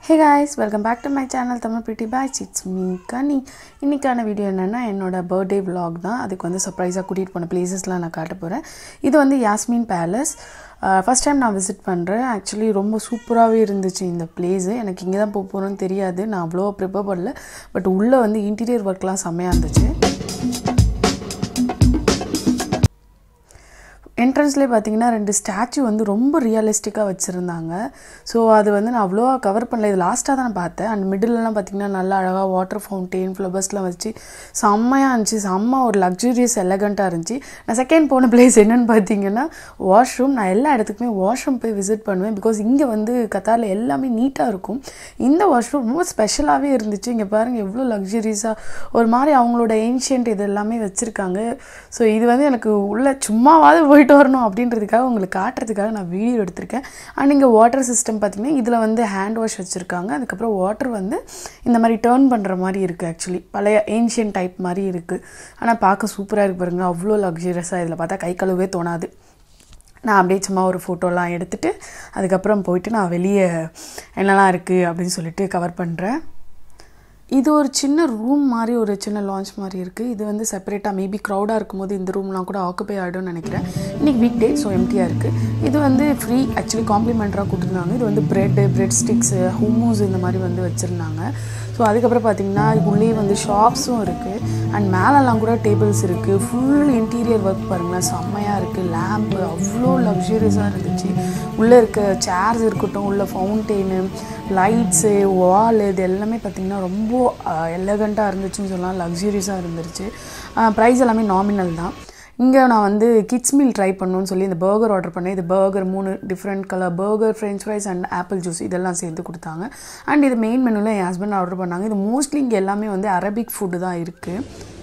Hey guys welcome back to my channel Tamil pretty patch it's me Kani இன்றைக்கான video என்னென்னா என்னோட birthday vlog தான் அதுக்கு வந்து சர்ப்ரைஸாக கூட்டிகிட்டு போன பிளேசஸ்லாம் நான் காட்ட போகிறேன் இது வந்து யாஸ்மின் பேலஸ் ஃபஸ்ட் டைம் நான் விசிட் பண்ணுறேன் ஆக்சுவலி ரொம்ப சூப்பராகவே இருந்துச்சு இந்த பிளேஸு எனக்கு இங்கே தான் போக போகிறோன்னு தெரியாது நான் அவ்வளோ ப்ரிப்பேர் பண்ணல பட் உள்ளே வந்து இன்டீரியர் ஒர்க்லாம் செம்மையாக இருந்துச்சு என்ட்ரன்ஸ்லேயே பார்த்தீங்கன்னா ரெண்டு ஸ்டாச்சு வந்து ரொம்ப ரியலிஸ்டிக்காக வச்சுருந்தாங்க ஸோ அது வந்து நான் அவ்வளோவா கவர் பண்ணல இது லாஸ்ட்டாக தான் நான் பார்த்தேன் அண்ட் மிடில்லாம் பார்த்தீங்கன்னா நல்லா அழகாக வாட்டர் ஃபவுண்டெயின் ஃப்ளவர்ஸ்லாம் வச்சு செம்மையாக இருந்துச்சு செம்ம ஒரு லக்ஸூரியஸ் எலகண்ட்டாக இருந்துச்சு நான் செகண்ட் போன பிளேஸ் என்னென்னு பார்த்தீங்கன்னா வாஷ்ரூம் நான் எல்லா இடத்துக்குமே வாஷ்ரூம் போய் விசிட் பண்ணுவேன் பிகாஸ் இங்கே வந்து கத்தாரில் எல்லாமே நீட்டாக இருக்கும் இந்த வாஷ்ரூம் ரொம்ப ஸ்பெஷலாகவே இருந்துச்சு இங்கே பாருங்கள் எவ்வளோ லக்ஸூரியஸாக ஒரு மாதிரி அவங்களோட ஏன்ஷியன்ட் இது எல்லாமே வச்சுருக்காங்க ஸோ இது வந்து எனக்கு உள்ள சும்மாவாவது போயிட்டு வரணும் அப்படின்றதுக்காக உங்களுக்கு காட்டுறதுக்காக நான் வீடியோ எடுத்திருக்கேன் அண்ட் இங்கே வாட்டர் சிஸ்டம் பார்த்தீங்கன்னா இதில் வந்து ஹேண்ட் வாஷ் வச்சுருக்காங்க அதுக்கப்புறம் வாட்டர் வந்து இந்த மாதிரி டேர்ன் பண்ணுற மாதிரி இருக்குது ஆக்சுவலி பழைய ஏன்ஷியன் டைப் மாதிரி இருக்குது ஆனால் பார்க்க சூப்பராக இருக்கு பாருங்க அவ்வளோ லக்ஸரியஸாக இதில் பார்த்தா கை கழுவே தோணாது நான் அப்படியே சும்மா ஒரு ஃபோட்டோலாம் எடுத்துகிட்டு அதுக்கப்புறம் போயிட்டு நான் வெளியே என்னெல்லாம் இருக்குது அப்படின்னு சொல்லிட்டு கவர் பண்ணுறேன் இது ஒரு சின்ன ரூம் மாதிரி ஒரு சின்ன லான்ச் மாதிரி இருக்குது இது வந்து செப்பரேட்டாக மேபி க்ரௌடாக இருக்கும்போது இந்த ரூம்லாம் கூட ஆக்குப்பை ஆகிடும்னு நினைக்கிறேன் இன்றைக்கி வீக் டே ஸோ எம்டியாக இருக்குது இது வந்து ஃப்ரீ ஆக்சுவலி காம்ப்ளிமெண்ட்டாக கொடுத்துருந்தாங்க இது வந்து ப்ரெட்டு பிரெட் ஸ்டிக்ஸு ஹுமூஸ் இந்த மாதிரி வந்து வச்சுருந்தாங்க ஸோ அதுக்கப்புறம் பார்த்திங்கன்னா உள்ளே வந்து ஷாப்ஸும் இருக்குது அண்ட் மேலெல்லாம் கூட டேபிள்ஸ் இருக்குது ஃபுல் இன்டீரியர் ஒர்க் பாருங்களேன் செம்மையாக இருக்குது லேம்ப்பு அவ்வளோ லக்ஸூரியஸாக இருந்துச்சு உள்ளே இருக்க சேர்ஸ் இருக்கட்டும் உள்ள ஃபவுண்டெயினு லைட்ஸு வால் இது எல்லாமே பார்த்திங்கன்னா ரொம்ப எலகண்ட்டாக இருந்துச்சுன்னு சொல்லலாம் லக்ஸூரியஸாக இருந்துருச்சு ப்ரைஸ் எல்லாமே நாமினல் தான் இங்கே நான் வந்து கிட்ஸ் மீல் ட்ரை பண்ணணும்னு சொல்லி இந்த பர்கர் ஆர்டர் பண்ணேன் இது பர்கர் மூணு different colour burger French fries and apple juice இதெல்லாம் சேர்த்து கொடுத்தாங்க அண்ட் இது மெயின் மெனுவில் என் ஹஸ்பண்ட் ஆர்டர் பண்ணாங்க இது மோஸ்ட்லி இங்கே எல்லாமே வந்து அரபிக் ஃபுட்டு தான் இருக்குது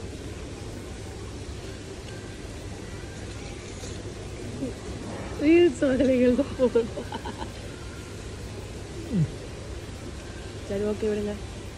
ரீல்ஸ் வேலைகள் தான் போகணும் சரி ஓகே விடுங்க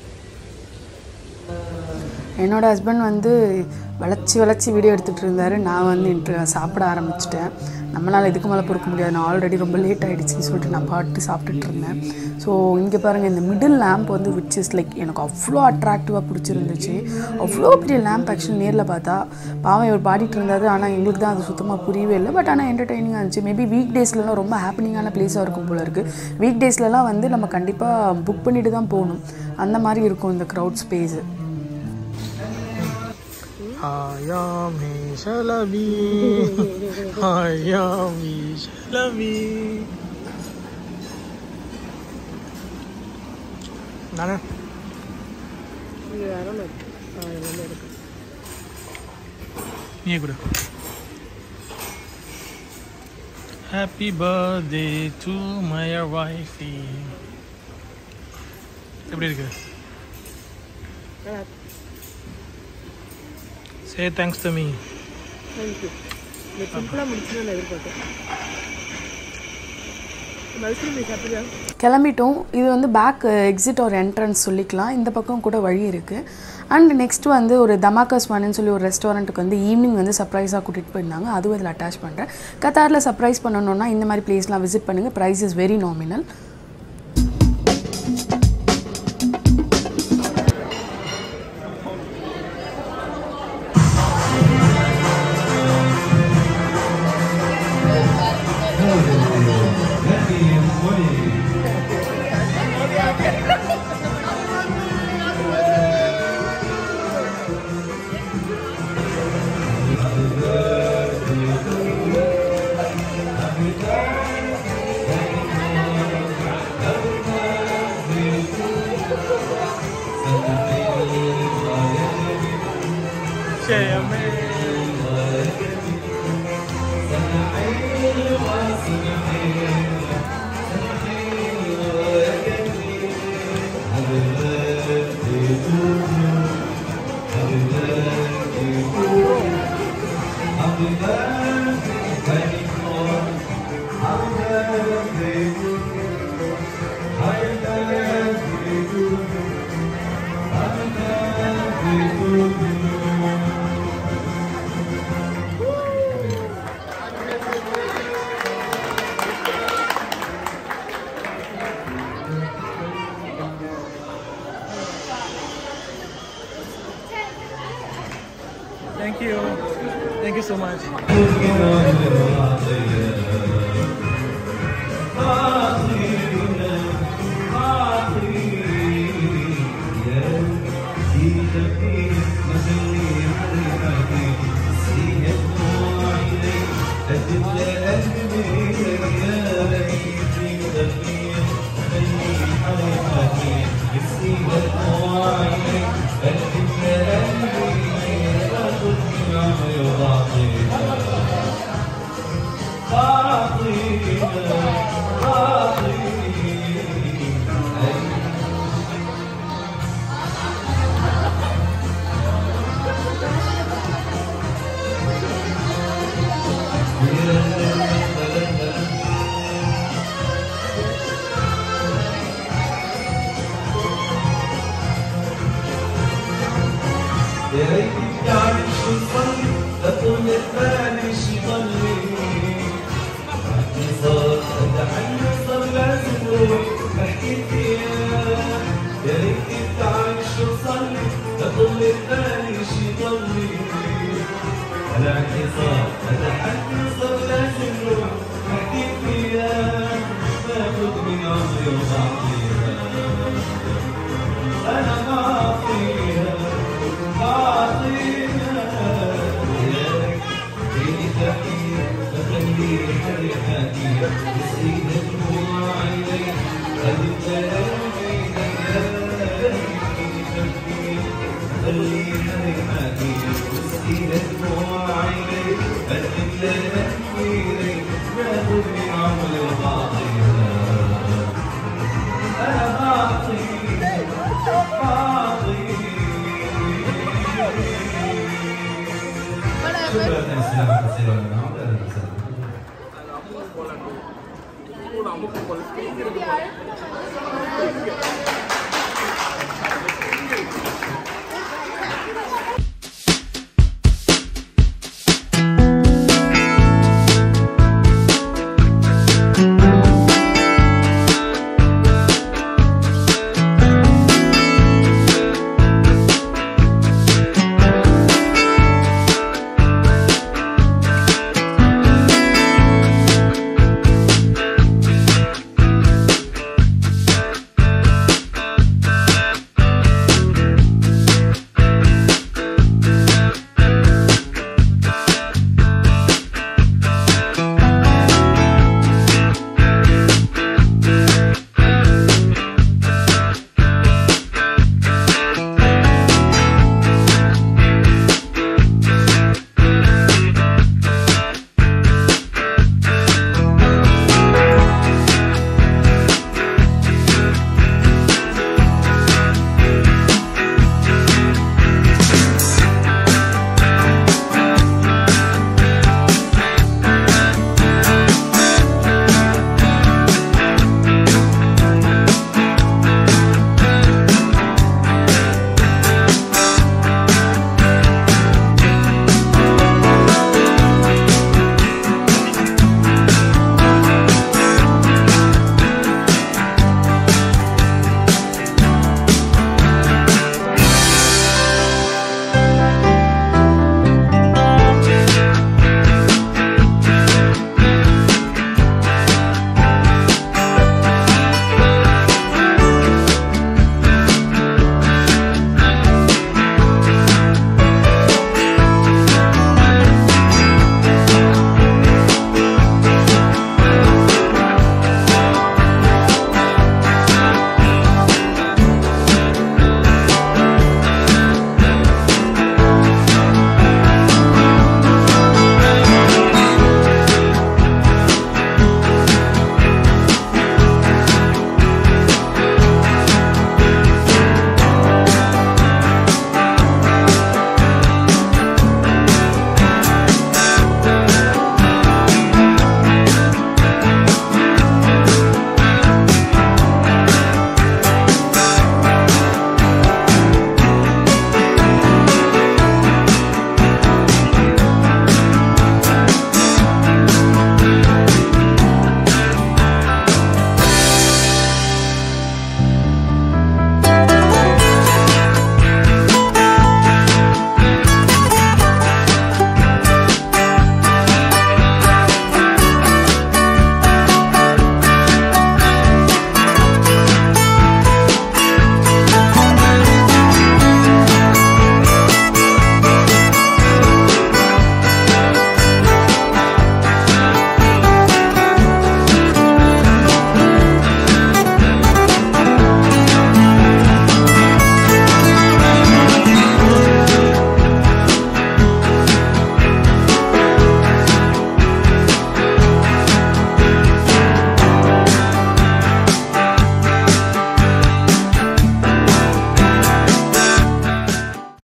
என்னோட ஹஸ்பண்ட் வந்து வளைச்சி வளைச்சி வீடியோ எடுத்துகிட்டு இருந்தார் நான் வந்து இன்று சாப்பிட ஆரம்பிச்சிட்டேன் நம்மளால் இதுக்கு மேலே பொறுக்க முடியாது நான் ஆல்ரெடி ரொம்ப லேட் ஆகிடுச்சின்னு சொல்லிட்டு நான் பாட்டு சாப்பிட்டுட்டு இருந்தேன் ஸோ இங்கே பாருங்கள் இந்த மிடில் லேம்ப் வந்து விச் இஸ் லைக் எனக்கு அவ்வளோ அட்ராக்டிவாக பிடிச்சிருந்துச்சு அவ்வளோ பெரிய லேம்ப் ஆக்சுவலி நேரில் பார்த்தா பாவம் இவர் பாடிட்டு இருந்தாரு ஆனால் எங்களுக்கு தான் அது சுத்தமாக புரியவே இல்லை பட் ஆனால் என்டர்டெய்னிங்காக இருந்துச்சு மேபி வீக் டேஸ்லலாம் ரொம்ப ஹாப்பனிங்கான பிளேஸாக இருக்கும் போல இருக்குது வீக் டேஸ்லலாம் வந்து நம்ம கண்டிப்பாக புக் பண்ணிட்டு தான் போகணும் அந்த மாதிரி இருக்கும் இந்த crowd space Hayami Shalabi Hayami Shalabi நானே இது வேற ஒன்று இருக்கு ஆ எல்லாமே இருக்கு நீ கூட happy birthday to my wifey எப்படி இருக்கு சே தேங்க்ஸ் டு மீ தேங்க்யூ இந்த சிம்பிளாக முடிச்சுன்னு நான் எதிர்பார்த்தேன் மல்சில் நீ சாப்பிடுறியா கிளம்பிட்டோம் இது வந்து பேக் எக்ஸிட் ஒரு என்ட்ரன்ஸ் சொல்லிக்கலாம் இந்த பக்கம் கூட வழி இருக்குது அண்ட் நெக்ஸ்ட் வந்து ஒரு தமாக்கஸ் மனுன்னு சொல்லி ஒரு ரெஸ்டாரண்ட்டுக்கு வந்து ஈவினிங் வந்து சர்ப்ரைஸாக கூட்டிகிட்டு போயிருந்தாங்க அதுவும் இதில் அட்டாச் பண்ணுறேன் கத்தாரில் சர்ப்ரைஸ் பண்ணணுன்னா இந்த மாதிரி பிளேஸ்லாம் விசிட் பண்ணுங்கள் price is very nominal Thank you. Thank you so much. يا ريت تعرف شو صلي لطول الثاني شي ضلي بعدني صار اتحنى صار لازم روح احكي فيها يا ريت تعرف شو صلي لطول الثاني شي ضلي على اعتصار اتحنى صار لازم روح احكي فيها باخد من عمري وبعطيها انا بعطيها أنا بعطي بعطي شكرا تنسينا كثيرا من عمر Thank you.